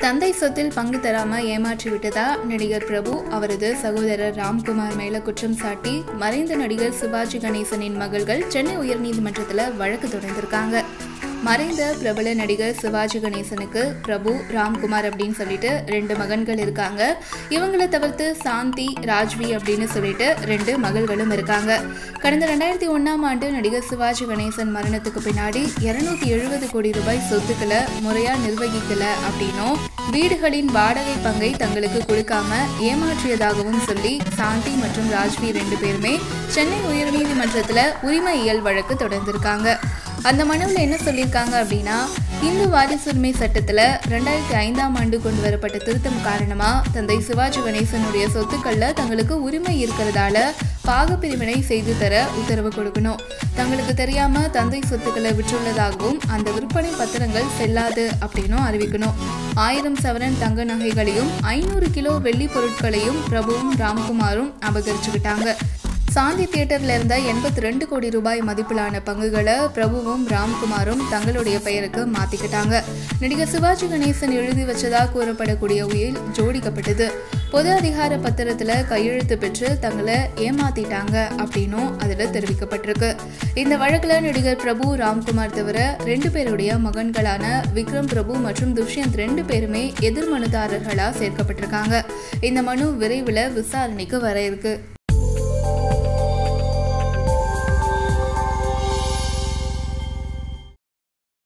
தந்தை சொத்தில் பங்கு தராம ஏமாற்றி விட்டதா நடிகர் பிரபு அவரது சகோதரர் ராம்குமார் மேல குற்றம் சாட்டி மறைந்த நடிகர் சிவாஜி கணேசனின் மகள்கள் சென்னை உயர்நீதிமன்றத்தில் வழக்கு தொடர்ந்திருக்காங்க மறைந்த பிரபல நடிகர் சிவாஜி கணேசனுக்கு பிரபு ராம்குமார் அப்படின்னு சொல்லிட்டு ரெண்டு மகன்கள் இருக்காங்க இவங்களை தவிர்த்து சாந்தி ராஜ்வி அப்படின்னு சொல்லிட்டு ரெண்டு மகள்களும் இருக்காங்க கடந்த ரெண்டாயிரத்தி ஒன்றாம் ஆண்டு நடிகர் சிவாஜி கணேசன் மரணத்துக்கு பின்னாடி இருநூத்தி எழுபது கோடி ரூபாய் சொத்துக்களை முறையா நிர்வகிக்கல அப்படின்னும் வீடுகளின் வாடகை பங்கை தங்களுக்கு கொடுக்காம ஏமாற்றியதாகவும் சொல்லி சாந்தி மற்றும் ராஜ்வி ரெண்டு பேருமே சென்னை உயர்நீதிமன்றத்தில் உரிமையியல் வழக்கு தொடர்ந்திருக்காங்க அந்த மனுவில் என்ன சொல்லியிருக்காங்க அப்படின்னா இந்து வாரிசுரிமை சட்டத்தில் ரெண்டாயிரத்தி ஐந்தாம் ஆண்டு கொண்டு வரப்பட்ட திருத்தம் காரணமாக தந்தை சிவாஜி கணேசனுடைய சொத்துக்களில் தங்களுக்கு உரிமை இருக்கிறதால பாகப்பிரிவினை செய்து தர உத்தரவு கொடுக்கணும் தங்களுக்கு தெரியாம தந்தை சொத்துக்களை விற்றுள்ளதாகவும் அந்த விற்பனை பத்திரங்கள் செல்லாது அப்படின்னும் அறிவிக்கணும் ஆயிரம் சவரன் தங்க நகைகளையும் ஐநூறு கிலோ வெள்ளி பொருட்களையும் பிரபுவும் ராம்குமாரும் அபகரிச்சுக்கிட்டாங்க சாந்தி தியேட்டர்ல இருந்த எண்பத்தி ரெண்டு கோடி ரூபாய் மதிப்பிலான பங்குகளை பிரபுவும் ராம்குமாரும் தங்களுடைய பெயருக்கு மாத்திக்கிட்டாங்க நடிகர் சிவாஜி கணேசன் எழுதி வச்சதா கூறப்படக்கூடிய உயில் ஜோடிக்கப்பட்டது பொது அதிகார பத்திரத்துல கையெழுத்து பெற்று தங்களை ஏமாத்திட்டாங்க அப்படின்னும் அதுல தெரிவிக்கப்பட்டிருக்கு இந்த வழக்குல நடிகர் பிரபு ராம்குமார் தவிர ரெண்டு பேருடைய மகன்களான விக்ரம் பிரபு மற்றும் துஷ்யந்த் ரெண்டு பேருமே எதிர் மனுதாரர்களா சேர்க்கப்பட்டிருக்காங்க இந்த மனு விரைவில் விசாரணைக்கு வர இருக்கு